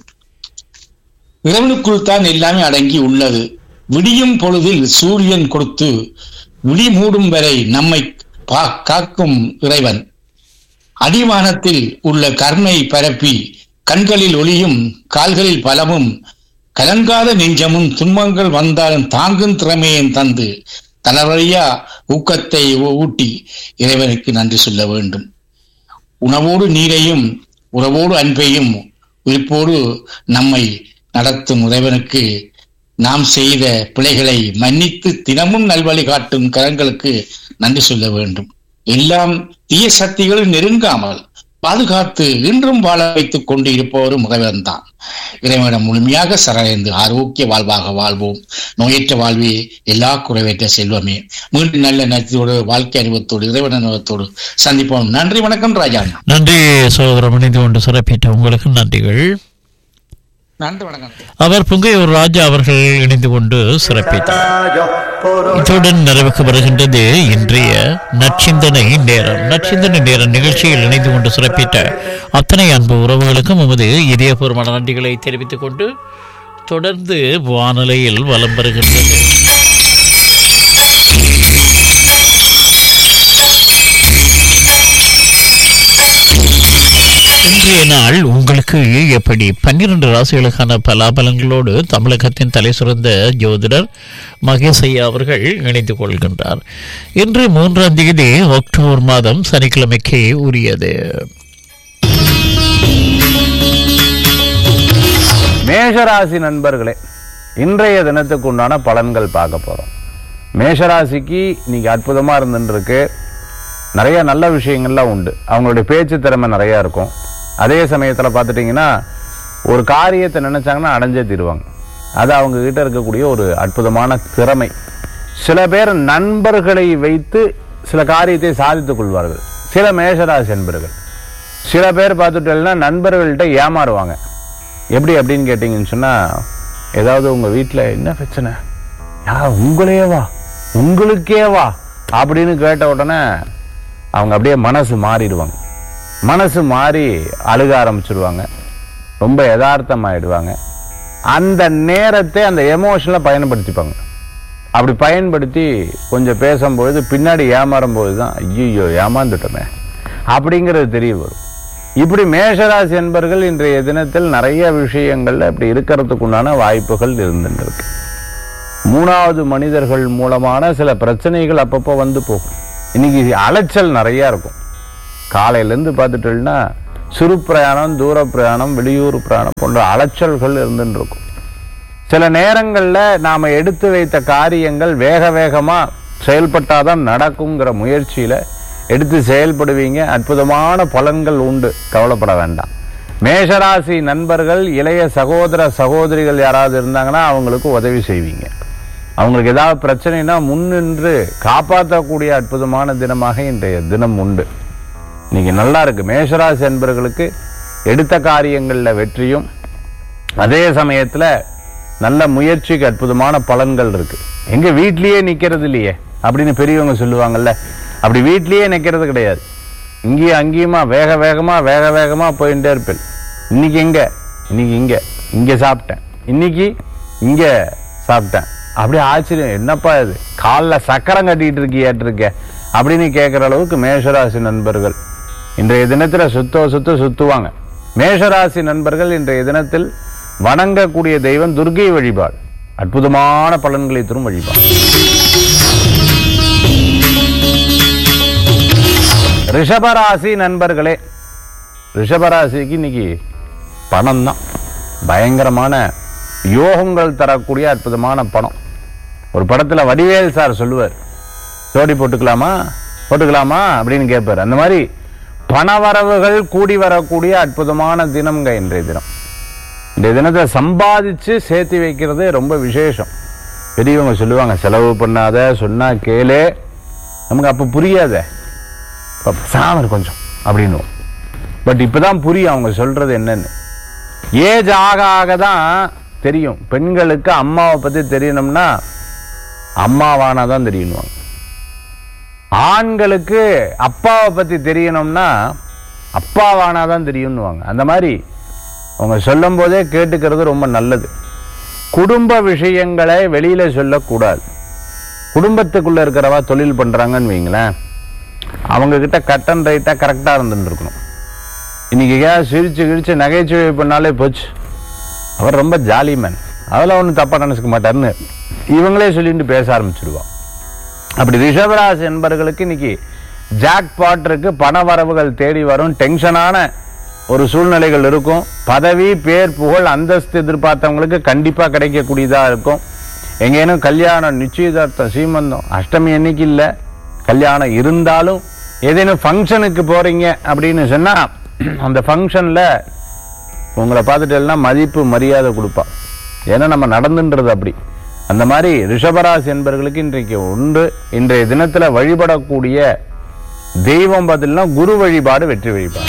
இறைவனுக்குள் தான் எல்லாமே அடங்கி உள்ளது விடியும் பொழுதில் சூரியன் கொடுத்து விடி மூடும் வரை நம்மை பா- காக்கும் இறைவன் அடிவானத்தில் உள்ள கருணை பரப்பி கண்களில் ஒளியும் கால்களில் பலமும் கலங்காத நெஞ்சமும் துன்பங்கள் வந்தாலும் தாங்கும் திறமையும் தந்து தளவழியா ஊக்கத்தை ஊ- ஊட்டி இறைவனுக்கு நன்றி சொல்ல வேண்டும் உணவோடு நீரையும் உறவோடு அன்பையும் உயிர்ப்போடு நம்மை நடத்தும் இறைவனுக்கு நாம் செய்த பிழைகளை மன்னித்து தினமும் நல்வழி காட்டும் கரங்களுக்கு நன்றி சொல்ல வேண்டும் எல்லாம் தீய சக்திகள் நெருங்காமல் பாதுகாத்து இன்றும் வாழ வைத்துக் கொண்டு இருப்பவரும் முகவன் தான் இறைவனிடம் முழுமையாக சரணடைந்து ஆரோக்கிய வாழ்வாக வாழ்வோம் நோயற்ற வாழ்வே எல்லா குறைவற்ற செல்வமே மீண்டும் நல்ல நட்சத்தோடு வாழ்க்கை அனுபவத்தோடு இறைவன் அனுபவத்தோடு சந்திப்போம் நன்றி வணக்கம் ராஜா நன்றி சகோதரம் இணைந்து கொண்டு சிறப்பித்த உங்களுக்கு நன்றிகள் நன்றி வணக்கம் அவர் புங்கையூர் ராஜா அவர்கள் இணைந்து கொண்டு சிறப்பித்தார் இத்துடன் நிறைவுக்கு வருகின்றது இன்றைய நற்சிந்தனை நேரம் நற்சிந்தனை நேரம் நிகழ்ச்சியில் இணைந்து கொண்டு சிறப்பித்த அத்தனை அன்பு உறவுகளுக்கும் உமது இதயபூர்வமான நன்றிகளை தெரிவித்துக் கொண்டு தொடர்ந்து வானிலையில் வலம் வருகின்றது இன்றைய நாள் உங்களுக்கு எப்படி பன்னிரண்டு ராசிகளுக்கான பலாபலங்களோடு தமிழகத்தின் தலை சிறந்த ஜோதிடர் மகேஷ் ஐயா அவர்கள் இணைந்து கொள்கின்றார் இன்று மூன்றாம் தேதி அக்டோபர் மாதம் சனிக்கிழமைக்கு உரியது மேஷராசி நண்பர்களே இன்றைய தினத்துக்கு உண்டான பலன்கள் பார்க்க போறோம் மேஷராசிக்கு இன்னைக்கு அற்புதமா இருந்துருக்கு நிறைய நல்ல விஷயங்கள்லாம் உண்டு அவங்களுடைய பேச்சு திறமை நிறைய இருக்கும் அதே சமயத்துல பார்த்துட்டிங்கன்னா ஒரு காரியத்தை நினைச்சாங்கன்னா அடைஞ்சே தீருவாங்க அது அவங்க கிட்ட இருக்கக்கூடிய ஒரு அற்புதமான திறமை சில பேர் நண்பர்களை வைத்து சில காரியத்தை சாதித்துக் கொள்வார்கள் சில மேஷராசி நண்பர்கள் சில பேர் பார்த்துட்டேன்னா நண்பர்கள்ட்ட ஏமாறுவாங்க எப்படி அப்படின்னு கேட்டிங்கன்னு சொன்னா ஏதாவது உங்க வீட்டில் என்ன பிரச்சனை யா உங்களையேவா உங்களுக்கேவா அப்படின்னு கேட்ட உடனே அவங்க அப்படியே மனசு மாறிடுவாங்க மனசு மாறி அழுக ஆரம்பிச்சிருவாங்க ரொம்ப யதார்த்தமாயிடுவாங்க அந்த நேரத்தை அந்த எமோஷனலை பயன்படுத்திப்பாங்க அப்படி பயன்படுத்தி கொஞ்சம் பேசும்பொழுது பின்னாடி ஏமாறும் போது தான் ஐயோ ஏமாந்துட்டோமே அப்படிங்கிறது தெரிய வரும் இப்படி மேஷராசி என்பர்கள் இன்றைய தினத்தில் நிறைய விஷயங்கள்ல இப்படி இருக்கிறதுக்குண்டான வாய்ப்புகள் இருந்துட்டு இருக்கு மூணாவது மனிதர்கள் மூலமான சில பிரச்சனைகள் அப்பப்போ வந்து போகும் இன்னைக்கு அலைச்சல் நிறைய இருக்கும் காலையிலேருந்து பார்த்துட்டோம்னா சிறு பிரயாணம் தூர பிரயாணம் வெளியூர் பிரயாணம் போன்ற அலைச்சல்கள் இருந்துட்டு இருக்கும் சில நேரங்கள்ல நாம எடுத்து வைத்த காரியங்கள் வேக வேகமா செயல்பட்டாதான் நடக்குங்கிற முயற்சியில எடுத்து செயல்படுவீங்க அற்புதமான பலன்கள் உண்டு கவலைப்பட வேண்டாம் மேஷராசி நண்பர்கள் இளைய சகோதர சகோதரிகள் யாராவது இருந்தாங்கன்னா அவங்களுக்கு உதவி செய்வீங்க அவங்களுக்கு ஏதாவது பிரச்சனைனா முன்னின்று காப்பாற்றக்கூடிய அற்புதமான தினமாக இன்றைய தினம் உண்டு இன்னைக்கு நல்லா இருக்கு மேஷராசி என்பர்களுக்கு எடுத்த காரியங்கள்ல வெற்றியும் அதே சமயத்துல நல்ல முயற்சிக்கு அற்புதமான பலன்கள் இருக்கு எங்க வீட்லயே நிக்கிறது இல்லையே அப்படின்னு பெரியவங்க சொல்லுவாங்கல்ல அப்படி வீட்லயே நிக்கிறது கிடையாது இங்கேயும் அங்கேயுமா வேக வேகமா வேக வேகமா போயிட்டே இருப்பேன் இன்னைக்கு எங்க இன்னைக்கு இங்க இங்க சாப்பிட்டேன் இன்னைக்கு இங்க சாப்பிட்டேன் அப்படியே ஆச்சரியம் என்னப்பா இது காலில் சக்கரம் கட்டிட்டு இருக்கியாட்டு இருக்க அப்படின்னு கேட்குற அளவுக்கு மேஷராசி நண்பர்கள் இன்றைய தினத்துல சுத்தோ சுத்த சுத்துவாங்க மேஷராசி நண்பர்கள் இன்றைய தினத்தில் வணங்கக்கூடிய தெய்வம் துர்கை வழிபாடு அற்புதமான பலன்களை தரும் வழிபாடு ரிஷபராசி நண்பர்களே ரிஷபராசிக்கு இன்னைக்கு பணம் தான் பயங்கரமான யோகங்கள் தரக்கூடிய அற்புதமான பணம் ஒரு படத்துல வடிவேல் சார் சொல்லுவார் ஜோடி போட்டுக்கலாமா போட்டுக்கலாமா அப்படின்னு கேட்பார் அந்த மாதிரி பணவரவுகள் கூடி வரக்கூடிய அற்புதமான தினம்ங்க இன்றைய தினம் இந்த தினத்தை சம்பாதிச்சு சேர்த்து வைக்கிறது ரொம்ப விசேஷம் பெரியவங்க சொல்லுவாங்க செலவு பண்ணாத சொன்னா கேளு நமக்கு அப்போ புரியாத இப்போ சாமர் கொஞ்சம் அப்படின்னு பட் இப்பதான் புரியும் அவங்க சொல்றது என்னன்னு ஏஜ் ஆக ஆக தான் தெரியும் பெண்களுக்கு அம்மாவை பத்தி தெரியணும்னா அம்மாவானா தான் தெரியணுவாங்க ஆண்களுக்கு அப்பாவை பத்தி தெரியணும்னா அப்பாவானா தான் தெரியும்னுவாங்க அந்த மாதிரி அவங்க சொல்லும் போதே கேட்டுக்கிறது ரொம்ப நல்லது குடும்ப விஷயங்களை வெளியில சொல்லக்கூடாது குடும்பத்துக்குள்ள இருக்கிறவா தொழில் பண்றாங்கன்னு வைங்களேன் அவங்க கிட்ட கட் அண்ட் ரைட்டா கரெக்டா இருந்துட்டு இருக்கணும் இன்னைக்கு ஏன் சிரிச்சு கிழிச்சு நகைச்சுவை பண்ணாலே போச்சு அவர் ரொம்ப ஜாலி மேன் அதெல்லாம் ஒன்றும் தப்பா நினைச்சுக்க மாட்டாருன்னு இவங்களே சொல்லிட்டு பேச ஆரம்பிச்சிடுவான் அப்படி ரிஷபராசி என்பர்களுக்கு இன்னைக்கு ஜாக் பாட் இருக்கு பண வரவுகள் தேடி வரும் டென்ஷனான ஒரு சூழ்நிலைகள் இருக்கும் பதவி பேர் புகழ் அந்தஸ்து எதிர்பார்த்தவங்களுக்கு கண்டிப்பா கிடைக்கக்கூடியதா இருக்கும் எங்கேனும் கல்யாணம் நிச்சயதார்த்தம் சீமந்தம் அஷ்டமி அன்னைக்கு இல்லை கல்யாணம் இருந்தாலும் ஏதேனும் ஃபங்க்ஷனுக்கு போறீங்க அப்படின்னு சொன்னா அந்த ஃபங்க்ஷன்ல உங்களை பார்த்துட்டு எல்லாம் மதிப்பு மரியாதை கொடுப்பா ஏன்னா நம்ம நடந்துன்றது அப்படி அந்த மாதிரி ரிஷபராசி என்பவர்களுக்கு இன்றைக்கு உண்டு இன்றைய தினத்துல வழிபடக்கூடிய தெய்வம் பார்த்தீங்கன்னா குரு வழிபாடு வெற்றி வழிபாடு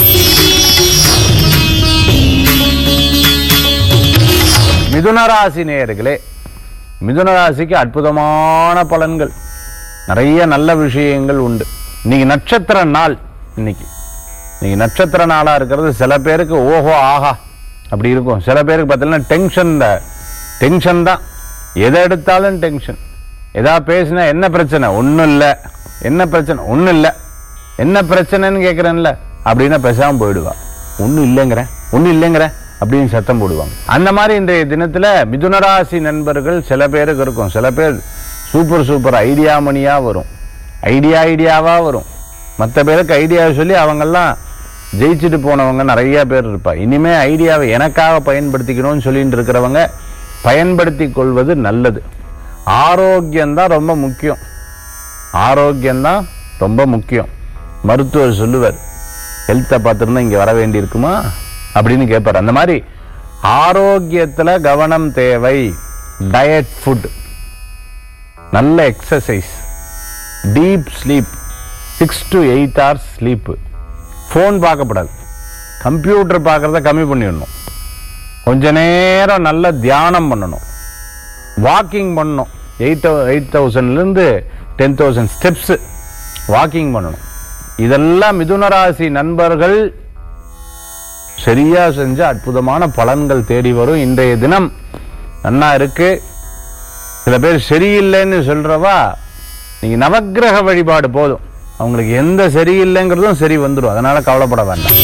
மிதுனராசி நேயர்களே மிதுனராசிக்கு அற்புதமான பலன்கள் நிறைய நல்ல விஷயங்கள் உண்டு இன்னைக்கு நட்சத்திர நாள் இன்னைக்கு இன்னைக்கு நட்சத்திர நாளா இருக்கிறது சில பேருக்கு ஓஹோ ஆஹா அப்படி இருக்கும் சில பேருக்கு பார்த்தீங்கன்னா டென்ஷன் டென்ஷன் தான் எதை எடுத்தாலும் டென்ஷன் எதா பேசினா என்ன பிரச்சனை ஒன்றும் இல்லை என்ன பிரச்சனை ஒன்றும் இல்லை என்ன பிரச்சனைன்னு கேட்குறேன்ல அப்படின்னா பேசாம போயிடுவா ஒன்றும் இல்லைங்கிறேன் ஒன்றும் இல்லைங்கிறேன் அப்படின்னு சத்தம் போடுவாங்க அந்த மாதிரி இன்றைய தினத்துல மிதுனராசி நண்பர்கள் சில பேருக்கு இருக்கும் சில பேர் சூப்பர் சூப்பர் ஐடியா மணியா வரும் ஐடியா ஐடியாவா வரும் மற்ற பேருக்கு ஐடியா சொல்லி அவங்கெல்லாம் ஜெயிச்சுட்டு போனவங்க நிறைய பேர் இருப்பா இனிமே ஐடியாவை எனக்காக பயன்படுத்திக்கணும்னு சொல்லிட்டு இருக்கிறவங்க பயன்படுத்தி கொள்வது நல்லது ஆரோக்கியம்தான் ரொம்ப முக்கியம் ஆரோக்கியம்தான் ரொம்ப முக்கியம் மருத்துவர் சொல்லுவார் ஹெல்த்தை பார்த்துருந்தா இங்கே வர வேண்டி இருக்குமா அப்படின்னு கேட்பார் அந்த மாதிரி ஆரோக்கியத்தில் கவனம் தேவை டயட் ஃபுட் நல்ல exercise deep sleep six to eight hours sleep phone பார்க்கப்படாது கம்ப்யூட்டர் பார்க்கறத கம்மி பண்ணிடணும் கொஞ்ச நேரம் நல்ல தியானம் பண்ணணும் வாக்கிங் பண்ணணும் எயிட் எயிட் தௌசண்ட்லேருந்து டென் தௌசண்ட் ஸ்டெப்ஸு வாக்கிங் பண்ணணும் இதெல்லாம் மிதுனராசி நண்பர்கள் சரியா செஞ்ச அற்புதமான பலன்கள் தேடி வரும் இன்றைய தினம் நன்னா இருக்கு சில பேர் சரியில்லைன்னு சொல்றவா நீங்க நவக்கிரக வழிபாடு போதும் அவங்களுக்கு எந்த சரியில்லைங்கிறதும் சரி வந்துடும் அதனால கவலைப்பட வேண்டாம்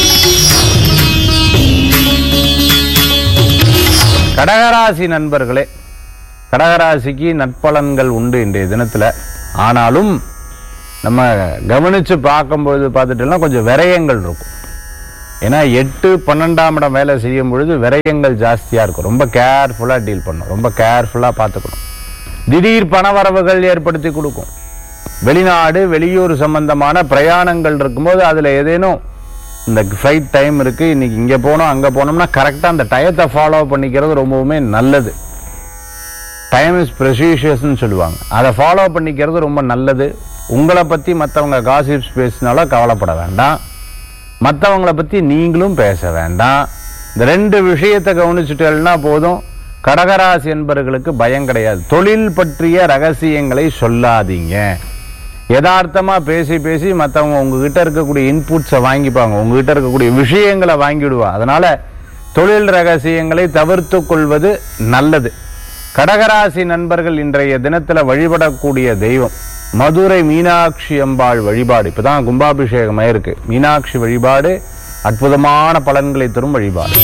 கடகராசி நண்பர்களே கடகராசிக்கு நற்பலன்கள் உண்டு இன்றைய தினத்துல ஆனாலும் நம்ம கவனிச்சு பார்க்கும்பொழுது பார்த்துட்டோம்னா கொஞ்சம் விரயங்கள் இருக்கும் ஏன்னா எட்டு பன்னெண்டாம் இடம் வேலை செய்யும் பொழுது விரயங்கள் ஜாஸ்தியா இருக்கும் ரொம்ப கேர்ஃபுல்லா டீல் பண்ணணும் ரொம்ப கேர்ஃபுல்லா பார்த்துக்கணும் திடீர் பணவரவுகள் ஏற்படுத்தி கொடுக்கும் வெளிநாடு வெளியூர் சம்பந்தமான பிரயாணங்கள் இருக்கும்போது அதுல ஏதேனும் இந்த ஃப்ளைட் டைம் இருக்கு இன்னைக்கு இங்க போனோம் அங்க போனோம்னா கரெக்டா அந்த டயத்தை ஃபாலோ பண்ணிக்கிறது ரொம்பவுமே நல்லது டைம் இஸ் ப்ரெசிஷியஸ்னு சொல்லுவாங்க அதை ஃபாலோ பண்ணிக்கிறது ரொம்ப நல்லது உங்களை பற்றி மற்றவங்க காசிப்ஸ் பேசினாலும் கவலைப்பட வேண்டாம் மற்றவங்களை பற்றி நீங்களும் பேச வேண்டாம் இந்த ரெண்டு விஷயத்தை கவனிச்சுட்டேன்னா போதும் கடகராசி என்பவர்களுக்கு பயம் கிடையாது தொழில் பற்றிய ரகசியங்களை சொல்லாதீங்க யதார்த்தமா பேசி பேசி மற்றவங்க உங்ககிட்ட இருக்கக்கூடிய இன்புட்ஸை வாங்கிப்பாங்க உங்ககிட்ட இருக்கக்கூடிய விஷயங்களை வாங்கிடுவா அதனால தொழில் ரகசியங்களை தவிர்த்து கொள்வது நல்லது கடகராசி நண்பர்கள் இன்றைய தினத்துல வழிபடக்கூடிய தெய்வம் மதுரை மீனாட்சி அம்பாள் வழிபாடு இப்பதான் கும்பாபிஷேகம் ஆயிருக்கு மீனாட்சி வழிபாடு அற்புதமான பலன்களை தரும் வழிபாடு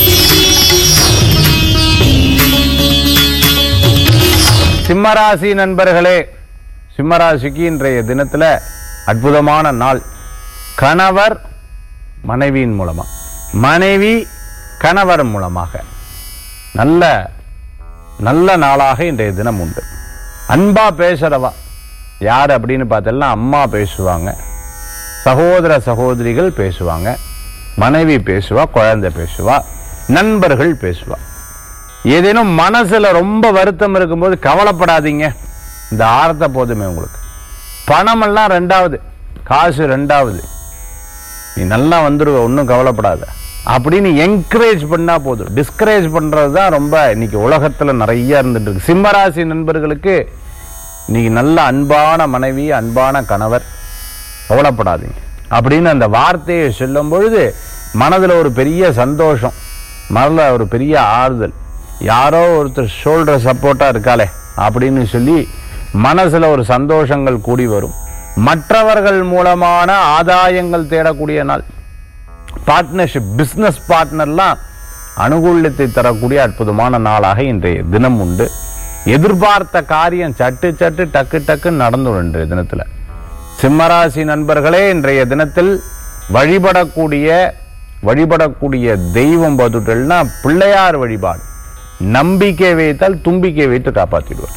சிம்மராசி நண்பர்களே சிம்மராசிக்கு இன்றைய தினத்துல அற்புதமான நாள் கணவர் மனைவியின் மூலமா மனைவி கணவர் மூலமாக நல்ல நல்ல நாளாக இன்றைய தினம் உண்டு அன்பா பேசுறவா யார் அப்படின்னு பார்த்தோம்னா அம்மா பேசுவாங்க சகோதர சகோதரிகள் பேசுவாங்க மனைவி பேசுவா குழந்தை பேசுவா நண்பர்கள் பேசுவா ஏதேனும் மனசுல ரொம்ப வருத்தம் இருக்கும்போது கவலைப்படாதீங்க இந்த ஆரத்தை போதுமே உங்களுக்கு பணமெல்லாம் ரெண்டாவது காசு ரெண்டாவது நீ நல்லா வந்துடுவ ஒன்றும் கவலைப்படாத அப்படின்னு என்கரேஜ் பண்ணா போதும் டிஸ்கரேஜ் பண்றது தான் ரொம்ப இன்னைக்கு உலகத்துல நிறைய இருந்துட்டு இருக்கு சிம்மராசி நண்பர்களுக்கு இன்னைக்கு நல்ல அன்பான மனைவி அன்பான கணவர் கவலைப்படாதீங்க அப்படின்னு அந்த வார்த்தையை சொல்லும் பொழுது மனதுல ஒரு பெரிய சந்தோஷம் மனதுல ஒரு பெரிய ஆறுதல் யாரோ ஒருத்தர் ஷோல்டர் சப்போர்ட்டா இருக்காளே அப்படின்னு சொல்லி மனசுல ஒரு சந்தோஷங்கள் கூடி வரும் மற்றவர்கள் மூலமான ஆதாயங்கள் தேடக்கூடிய நாள் பார்ட்னர்ஷிப் பிசினஸ் பார்ட்னர்லாம் அனுகூல்யத்தை தரக்கூடிய அற்புதமான நாளாக இன்றைய தினம் உண்டு எதிர்பார்த்த காரியம் சட்டு சட்டு டக்கு டக்கு நடந்துடும் இன்றைய தினத்துல சிம்மராசி நண்பர்களே இன்றைய தினத்தில் வழிபடக்கூடிய வழிபடக்கூடிய தெய்வம் பார்த்துட்டேன்னா பிள்ளையார் வழிபாடு நம்பிக்கை வைத்தால் தும்பிக்கை வைத்து காப்பாற்றிடுவார்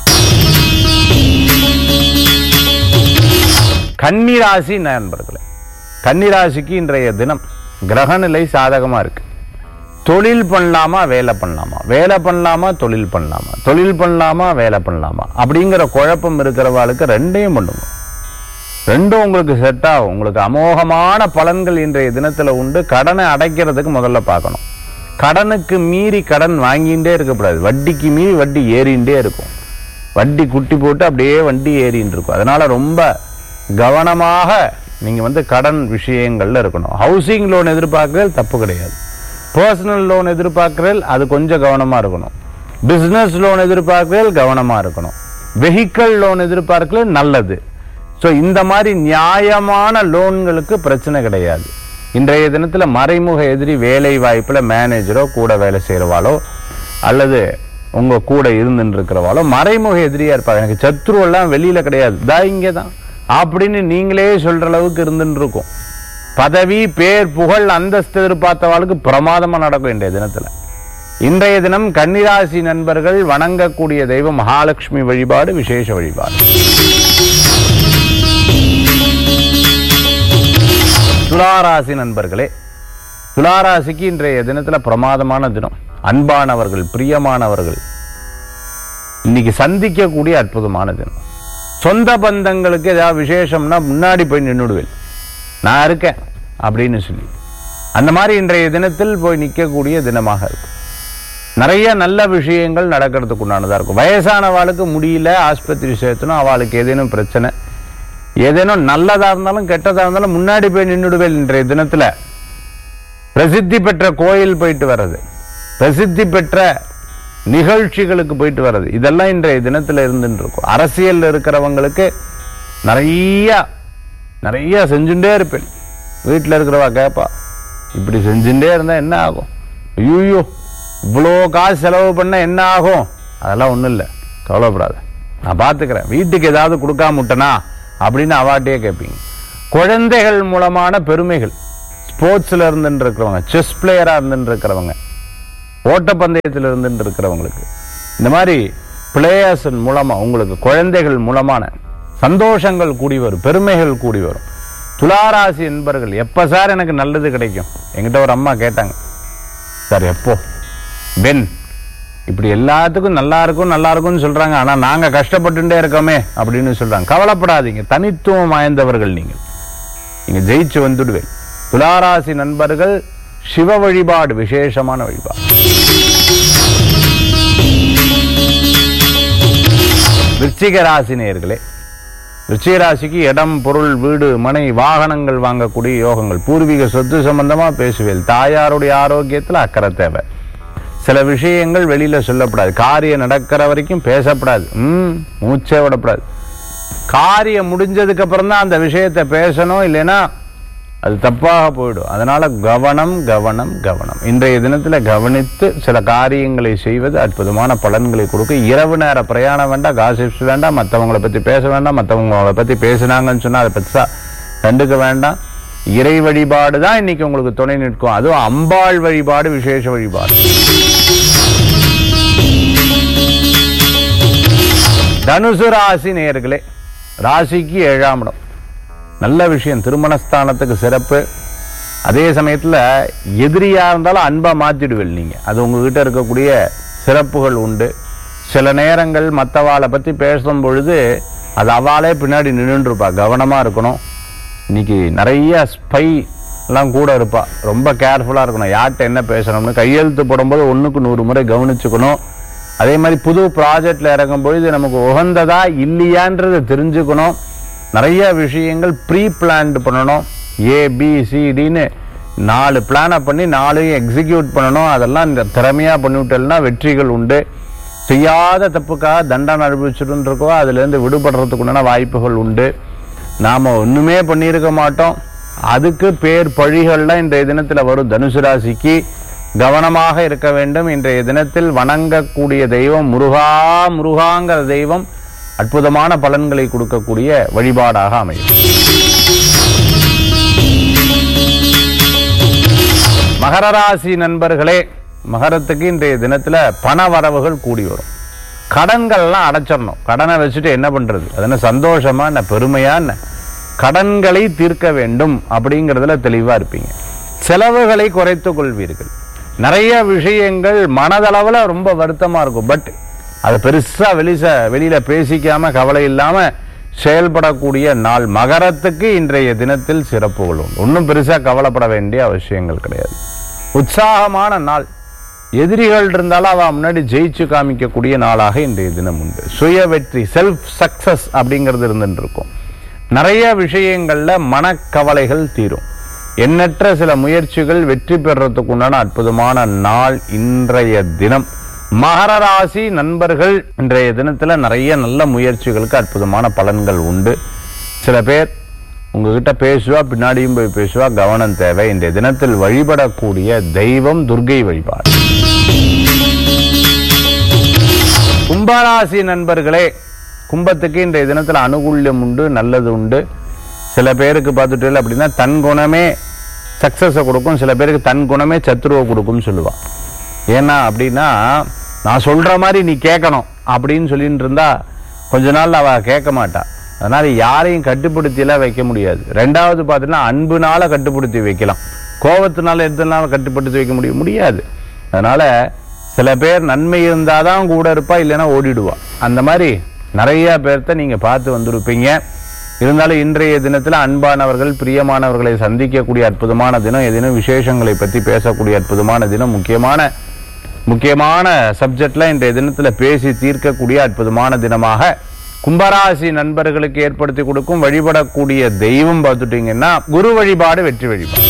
கன்னிராசி நண்பர்களே கன்னிராசிக்கு இன்றைய தினம் கிரகநிலை சாதகமா இருக்கு தொழில் பண்ணலாமா வேலை பண்ணலாமா வேலை பண்ணலாமா தொழில் பண்ணலாமா தொழில் பண்ணலாமா வேலை பண்ணலாமா அப்படிங்கிற குழப்பம் இருக்கிறவாளுக்கு ரெண்டையும் பண்ணுங்க ரெண்டும் உங்களுக்கு செட் ஆகும் உங்களுக்கு அமோகமான பலன்கள் இன்றைய தினத்துல உண்டு கடனை அடைக்கிறதுக்கு முதல்ல பார்க்கணும் கடனுக்கு மீறி கடன் வாங்கிட்டே இருக்கக்கூடாது வட்டிக்கு மீறி வட்டி ஏறிண்டே இருக்கும் வட்டி குட்டி போட்டு அப்படியே வண்டி ஏறின்னு இருக்கும் அதனால ரொம்ப கவனமாக நீங்க வந்து கடன் விஷயங்கள்ல இருக்கணும் ஹவுசிங் லோன் எதிர்பார்க்கறது தப்பு கிடையாது பர்சனல் லோன் எதிர்பார்க்கறல் அது கொஞ்சம் கவனமா இருக்கணும் பிசினஸ் லோன் எதிர்பார்க்கறல் கவனமா இருக்கணும் வெஹிக்கிள் லோன் எதிர்பார்க்கறது நல்லது ஸோ இந்த மாதிரி நியாயமான லோன்களுக்கு பிரச்சனை கிடையாது இன்றைய தினத்துல மறைமுக எதிரி வேலை வாய்ப்புல மேனேஜரோ கூட வேலை செய்யறவாளோ அல்லது உங்க கூட இருந்துட்டு இருக்கிறவாளோ மறைமுக எதிரியா இருப்பாங்க எனக்கு சத்ரு எல்லாம் வெளியில கிடையாது தா இங்கே தான் அப்படின்னு நீங்களே சொல்ற அளவுக்கு இருந்துட்டு இருக்கும் பதவி பேர் புகழ் அந்தஸ்து எதிர்பார்த்தவாளுக்கு பிரமாதமா நடக்கும் இன்றைய தினத்துல இன்றைய தினம் கன்னிராசி நண்பர்கள் வணங்கக்கூடிய தெய்வம் மகாலட்சுமி வழிபாடு விசேஷ வழிபாடு துளாராசி நண்பர்களே துளாராசிக்கு இன்றைய தினத்துல பிரமாதமான தினம் அன்பானவர்கள் பிரியமானவர்கள் இன்னைக்கு சந்திக்கக்கூடிய அற்புதமான தினம் சொந்த பந்தங்களுக்கு ஏதாவது விசேஷம்னா முன்னாடி போய் நின்றுடுவேன் நான் இருக்கேன் அப்படின்னு சொல்லி அந்த மாதிரி இன்றைய தினத்தில் போய் நிற்கக்கூடிய தினமாக இருக்கும் நிறைய நல்ல விஷயங்கள் நடக்கிறதுக்கு உண்டானதா இருக்கும் வயசானவாளுக்கு முடியல ஆஸ்பத்திரி சேர்த்தணும் அவளுக்கு ஏதேனும் பிரச்சனை ஏதேனும் நல்லதா இருந்தாலும் கெட்டதா இருந்தாலும் முன்னாடி போய் நின்றுடுவேன் இன்றைய தினத்துல பிரசித்தி பெற்ற கோயில் போயிட்டு வர்றது பிரசித்தி பெற்ற நிகழ்ச்சிகளுக்கு போயிட்டு வர்றது இதெல்லாம் இன்றைய தினத்துல இருந்துட்டு இருக்கும் அரசியல்ல இருக்கிறவங்களுக்கு நிறைய நிறைய செஞ்சுட்டே இருப்பேன் வீட்டில் இருக்கிறவா கேட்பா இப்படி செஞ்சுட்டே இருந்தா என்ன ஆகும் ஐயோ இவ்வளோ காசு செலவு பண்ண என்ன ஆகும் அதெல்லாம் ஒன்றும் இல்லை கவலைப்படாத நான் பார்த்துக்கிறேன் வீட்டுக்கு ஏதாவது கொடுக்காம விட்டனா அப்படின்னு அவாட்டையே கேட்பீங்க குழந்தைகள் மூலமான பெருமைகள் ஸ்போர்ட்ஸ்ல இருந்துட்டு இருக்கிறவங்க செஸ் பிளேயரா இருந்துட்டு இருக்கிறவங்க ஓட்டப்பந்தயத்தில் இருந்துட்டு இருக்கிறவங்களுக்கு இந்த மாதிரி பிளேயர்ஸ் மூலமா உங்களுக்கு குழந்தைகள் மூலமான சந்தோஷங்கள் கூடி வரும் பெருமைகள் கூடி வரும் துளாராசி என்பர்கள் எப்ப சார் எனக்கு நல்லது கிடைக்கும் என்கிட்ட ஒரு அம்மா கேட்டாங்க சார் எப்போ பென் இப்படி எல்லாத்துக்கும் நல்லா இருக்கும் நல்லா இருக்கும்னு சொல்றாங்க ஆனா நாங்க கஷ்டப்பட்டுட்டே இருக்கோமே அப்படின்னு சொல்றாங்க கவலைப்படாதீங்க தனித்துவம் வாய்ந்தவர்கள் நீங்கள் நீங்க ஜெயிச்சு வந்துடுவேன் துளாராசி நண்பர்கள் சிவ வழிபாடு விசேஷமான வழிபாடு விருச்சிக ராசி நேயர்களே விருச்சிக ராசிக்கு இடம் பொருள் வீடு மனை வாகனங்கள் வாங்கக்கூடிய யோகங்கள் பூர்வீக சொத்து சம்பந்தமா பேசுவேல் தாயாருடைய ஆரோக்கியத்துல அக்கறை தேவை சில விஷயங்கள் வெளியில சொல்லப்படாது காரியம் நடக்கிற வரைக்கும் பேசப்படாது ம் மூச்சே விடப்படாது காரியம் முடிஞ்சதுக்கு அப்புறம் தான் அந்த விஷயத்தை பேசணும் இல்லைன்னா அது தப்பாக போயிடும் அதனால கவனம் கவனம் கவனம் இன்றைய தினத்துல கவனித்து சில காரியங்களை செய்வது அற்புதமான பலன்களை கொடுக்க இரவு நேர பிரயாணம் வேண்டாம் காசிப்ஸ் வேண்டாம் மற்றவங்களை பத்தி பேச வேண்டாம் மற்றவங்களை பத்தி பேசுனாங்கன்னு சொன்னா அதை பெருசா கண்டுக்க வேண்டாம் இறை வழிபாடு தான் இன்னைக்கு உங்களுக்கு துணை நிற்கும் அதுவும் அம்பாள் வழிபாடு விசேஷ வழிபாடு தனுசு ராசி நேயர்களே ராசிக்கு ஏழாம் இடம் நல்ல விஷயம் திருமணஸ்தானத்துக்கு சிறப்பு அதே சமயத்துல எதிரியா இருந்தாலும் அன்பா மாத்திடுவீள் நீங்க அது உங்ககிட்ட இருக்கக்கூடிய சிறப்புகள் உண்டு சில நேரங்கள் மற்றவாளை பத்தி பேசும் பொழுது அது அவாளே பின்னாடி நின்றுட்டு இருப்பா கவனமா இருக்கணும் இன்னைக்கு நிறைய ஸ்பை எல்லாம் கூட இருப்பா ரொம்ப கேர்ஃபுல்லா இருக்கணும் யார்கிட்ட என்ன பேசணும்னு கையெழுத்து போடும்போது ஒண்ணுக்கு நூறு முறை கவனிச்சுக்கணும் அதே மாதிரி புது ப்ராஜெக்ட்ல இறங்கும் பொழுது நமக்கு உகந்ததா இல்லையான்றதை தெரிஞ்சுக்கணும் நிறைய விஷயங்கள் ப்ரீ பிளான்டு பண்ணணும் ஏ பி சிடின்னு நாலு பிளானை பண்ணி நாலையும் எக்ஸிக்யூட் பண்ணணும் அதெல்லாம் இந்த திறமையா பண்ணிவிட்டோம்னா வெற்றிகள் உண்டு செய்யாத தப்புக்காக தண்டனை அனுபவிச்சுட்டு இருக்கோ அதுலேருந்து விடுபடுறதுக்குண்டான வாய்ப்புகள் உண்டு நாம ஒண்ணுமே பண்ணியிருக்க மாட்டோம் அதுக்கு பேர் பழிகள்லாம் இன்றைய தினத்துல வரும் தனுசு ராசிக்கு கவனமாக இருக்க வேண்டும் இன்றைய தினத்தில் வணங்கக்கூடிய தெய்வம் முருகா முருகாங்கிற தெய்வம் அற்புதமான பலன்களை கொடுக்கக்கூடிய வழிபாடாக அமையும் மகர ராசி நண்பர்களே மகரத்துக்கு இன்றைய தினத்துல பண வரவுகள் கூடி வரும் கடன்கள்லாம் அடைச்சிடணும் கடனை வச்சுட்டு என்ன பண்றது அது என்ன சந்தோஷமா என்ன பெருமையா என்ன கடன்களை தீர்க்க வேண்டும் அப்படிங்கிறதுல தெளிவா இருப்பீங்க செலவுகளை குறைத்துக் கொள்வீர்கள் நிறைய விஷயங்கள் மனதளவுல ரொம்ப வருத்தமா இருக்கும் பட் அதை பெருசா வெளிச வெளியில பேசிக்காம கவலை இல்லாம செயல்படக்கூடிய நாள் மகரத்துக்கு இன்றைய தினத்தில் சிறப்புகள் உண்டு ஒன்றும் பெருசா கவலைப்பட வேண்டிய அவசியங்கள் கிடையாது உற்சாகமான நாள் எதிரிகள் இருந்தாலும் அவ முன்னாடி ஜெயிச்சு காமிக்கக்கூடிய நாளாக இன்றைய தினம் உண்டு சுய வெற்றி செல்ஃப் சக்சஸ் அப்படிங்கிறது இருந்துட்டு இருக்கும் நிறைய விஷயங்கள்ல மனக்கவலைகள் தீரும் எண்ணற்ற சில முயற்சிகள் வெற்றி பெறறதுக்கு உண்டான அற்புதமான நாள் இன்றைய தினம் மகர ராசி நண்பர்கள் இன்றைய தினத்துல நிறைய நல்ல முயற்சிகளுக்கு அற்புதமான பலன்கள் உண்டு சில பேர் உங்ககிட்ட பேசுவா பின்னாடியும் போய் பேசுவா கவனம் தேவை இன்றைய தினத்தில் வழிபடக்கூடிய தெய்வம் துர்கை வழிபாடு கும்பராசி நண்பர்களே கும்பத்துக்கு இன்றைய தினத்துல அனுகூல்யம் உண்டு நல்லது உண்டு சில பேருக்கு பார்த்துட்டு அப்படின்னா தன் குணமே சக்சஸை கொடுக்கும் சில பேருக்கு தன் குணமே சத்துருவை கொடுக்கும்னு சொல்லுவா ஏன்னா அப்படின்னா நான் சொல்ற மாதிரி நீ கேட்கணும் அப்படின்னு சொல்லிட்டு இருந்தா கொஞ்ச நாள் அவ கேட்க மாட்டா அதனால யாரையும் கட்டுப்படுத்தியெல்லாம் வைக்க முடியாது ரெண்டாவது பார்த்தீங்கன்னா அன்புனால கட்டுப்படுத்தி வைக்கலாம் கோபத்தினால எதுனால கட்டுப்படுத்தி வைக்க முடியும் முடியாது அதனால சில பேர் நன்மை இருந்தாதான் கூட இருப்பா இல்லைன்னா ஓடிடுவா அந்த மாதிரி நிறைய பேர்த்த நீங்க பார்த்து வந்திருப்பீங்க இருந்தாலும் இன்றைய தினத்துல அன்பானவர்கள் பிரியமானவர்களை சந்திக்கக்கூடிய அற்புதமான தினம் எதினும் விசேஷங்களை பத்தி பேசக்கூடிய அற்புதமான தினம் முக்கியமான முக்கியமான சப்ஜெக்ட்ல இன்றைய தினத்துல பேசி தீர்க்கக்கூடிய அற்புதமான தினமாக கும்பராசி நண்பர்களுக்கு ஏற்படுத்தி கொடுக்கும் வழிபடக்கூடிய தெய்வம் பார்த்துட்டீங்கன்னா குரு வழிபாடு வெற்றி வழிபாடு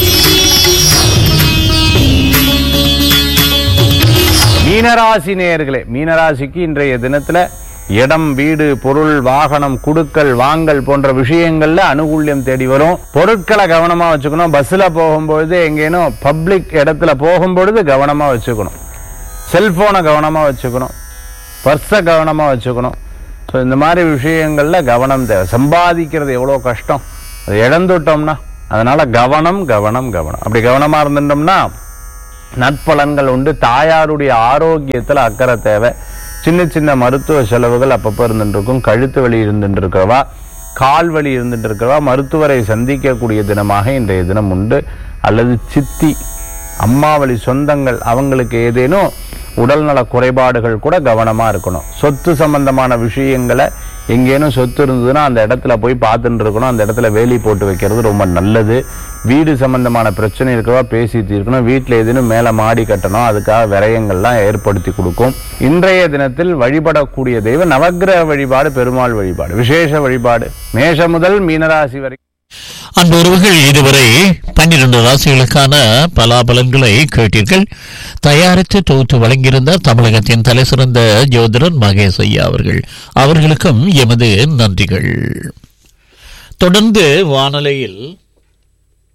மீனராசி நேயர்களே மீனராசிக்கு இன்றைய தினத்துல இடம் வீடு பொருள் வாகனம் குடுக்கல் வாங்கல் போன்ற விஷயங்கள்ல அனுகூல்யம் தேடி வரும் பொருட்களை கவனமா வச்சுக்கணும் பஸ்ல போகும்பொழுது எங்கேனும் பப்ளிக் இடத்துல போகும்பொழுது கவனமா வச்சுக்கணும் செல்போனை கவனமா வச்சுக்கணும் பர்ஸை கவனமா வச்சுக்கணும் ஸோ இந்த மாதிரி விஷயங்கள்ல கவனம் தேவை சம்பாதிக்கிறது எவ்வளோ கஷ்டம் அதை இழந்துட்டோம்னா அதனால கவனம் கவனம் கவனம் அப்படி கவனமா இருந்துட்டோம்னா நற்பலன்கள் உண்டு தாயாருடைய ஆரோக்கியத்துல அக்கறை தேவை சின்ன சின்ன மருத்துவ செலவுகள் அப்பப்போ இருந்துட்டு இருக்கும் கழுத்து வலி இருந்துட்டு இருக்கிறவா கால் வலி இருந்துட்டு இருக்கிறவா மருத்துவரை சந்திக்கக்கூடிய தினமாக இன்றைய தினம் உண்டு அல்லது சித்தி அம்மாவளி சொந்தங்கள் அவங்களுக்கு ஏதேனும் உடல்நல குறைபாடுகள் கூட கவனமா இருக்கணும் சொத்து சம்பந்தமான விஷயங்களை எங்கேனும் சொத்து இருந்ததுன்னா அந்த இடத்துல போய் பார்த்துட்டு இருக்கணும் அந்த இடத்துல வேலி போட்டு வைக்கிறது ரொம்ப நல்லது வீடு சம்பந்தமான பிரச்சனை இருக்கவா பேசி தீர்க்கணும் வீட்டில் ஏதேனும் மேலே மாடி கட்டணும் அதுக்காக விரயங்கள்லாம் ஏற்படுத்தி கொடுக்கும் இன்றைய தினத்தில் வழிபடக்கூடிய தெய்வம் நவக்கிரக வழிபாடு பெருமாள் வழிபாடு விசேஷ வழிபாடு மேஷம் முதல் மீனராசி வரை அன்பு உறவுகள் இதுவரை பன்னிரண்டு ராசிகளுக்கான பலாபலன்களை கேட்டீர்கள் தயாரித்து தொகுத்து வழங்கியிருந்த தமிழகத்தின் தலைசிறந்த ஜோதிடர் மகேஷ் ஐயா அவர்கள் அவர்களுக்கும் எமது நன்றிகள் தொடர்ந்து வானொலியில்